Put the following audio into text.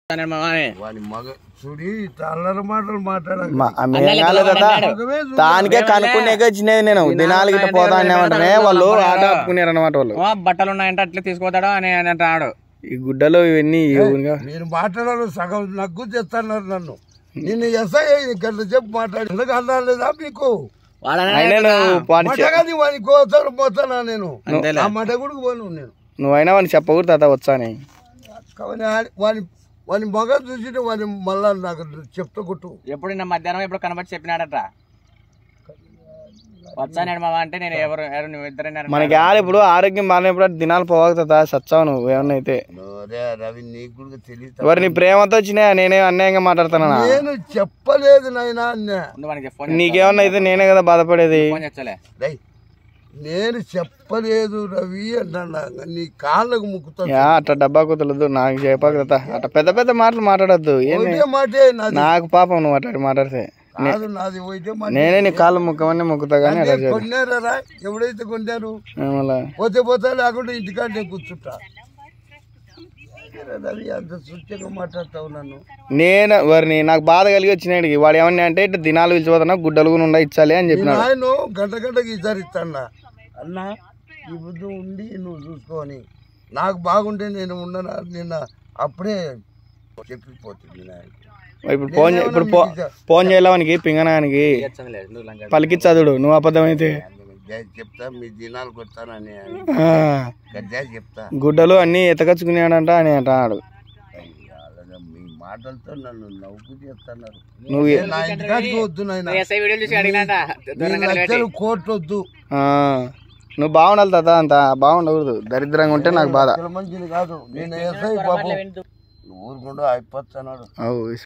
వాని మగ చూడి తల్లర మాటలు మాట్లాడాలి మా- ఆ మేఘాలు కదా దానికే కనుక్కునేకే వచ్చినది నేను దినాలు గిట్ట పోతా అన్నామంటేనే వాళ్ళు ఆట ఆపుకున్నారు అనమాట వాళ్ళు ఓ, బట్టలు ఉన్నాయంటే అట్లా తీసుకుపోతాడు అని అని అంటాడు ఈ గుడ్డలు ఇవన్నీ ఊరిగా మీరు మాట్లాడారు సగం నగ్గు చేస్తున్నారు నన్ను నిన్ను ఎస్ఐ గంట చెప్పు మాట్లాడి ఎందుకు అన్నా లేదా మీకు అయినా నువ్వు వాడిని చె- మటగాది వాని కోసాడు పోతానా నేను ఆ మట కూడా పోను నేను నువ్వైనా వాడిని చెప్పకూడదు తాత వచ్చా అని కానీ ఆడి- వాని వాని మగ చూసి వాని మళ్ళా నాకు చెప్తా కొట్టు ఎప్పుడు నిన్న మధ్యాహ్నం ఎప్పుడు కనబడి చెప్పినాడట వచ్చాను మామ అంటే నేను ఎవరు ఎవరు నువ్వు ఇద్దరు మనకి ఆడ ఇప్పుడు ఆరోగ్యం బాగాలేనప్పుడు దినాలు పోవాలి తాత సచ్చావు నువ్వు ఏమన్నా అయితే రే రవి నీకు కూడా తెలియదు మరి నీ ప్రేమతో వచ్చినా నేనే అన్యాయంగా మాట్లాడుతానా నేను చెప్పలేదు నాయనా అన్నా ముందు వానికి ఫోన్ నీకేమన్నా అయితే నేనే కదా బాధపడేది ఫోన్ చేస్తలే రేయ్, నేను చెప్పలేదు రవి అంటున్నా నీ కాళ్ళకు ముక్కుతా యా అట్ట డబ్బా కుదలదు నాకు చెప్పక తాత అట్ట పెద్ద పెద్ద మాటలు మాట్లాడద్దు ఏంది ఒకటే మాటే నాది నాకు పాపం నువ్వు అట్ట మాట్లాడితే కాదు నాది ఒకటే మాట నేనే నీ కాళ్ళు ముక్కమని ముక్కుతా కానీ అట్లా చేయదు కొన్నారా ఎవడైతే కొన్నారు ఏమలా? పోతే పోతే లేకుండా ఇంటికాడే కూర్చుంటా రవి అంత సూచ్యంగా మాట్లాడతావు నన్ను నేను వారిని నాకు బాధ కలిగి వచ్చినాడికి వాడు ఏమన్నా అంటే ఇట్లా దినాలు పిలిచిపోతున్నా గుడ్డలు కూడా ఉండ ఇచ్చాలి అని మీ చెప్పినాడు నాయన గంట గంటకి ఈసారి ఇస్తాడా అన్నా ఈ బుద్ధి ఉండి నువ్వు చూసుకొని నాకు బాగుంటే నేను ఉండనా నిన్న అప్పుడే చెప్పిపోతుంది నాయన ఇప్పుడు ఫోన్ చే- ఇప్పుడు ఫో- ఫోన్ చేయలేవానికి పింగనానికి లేదు నువ్వు లంగా పలికిచ్చదుడు నువ్వు అబద్ధమైతే జై చెప్తా మీ దినాలకు వస్తానని అని ఆ, గడ్డా చెప్తా గుడ్డలు అన్ని ఎతకచ్చుకున్నాడంట అని అంటాడు అలాగే మీ మాటలతో నన్ను నవ్వు చేస్తున్నారు నువ్వు ఏ నా ఇంటికాడికి వద్దు నాయన ఎస్ఐ వీడియోలు చూసి అడిగినాట మీ లక్షలు కోట్లు వద్దు ఆ, నువ్వు బాగుండాలి తాత అంత బాగుండకూడదు దరిద్రంగా ఉంటే నాకు బాధ లక్షల మంచిది కాదు నేను ఎస్ఐ పాపం ఊరుకుండా అయిపోతున్నాడు అవు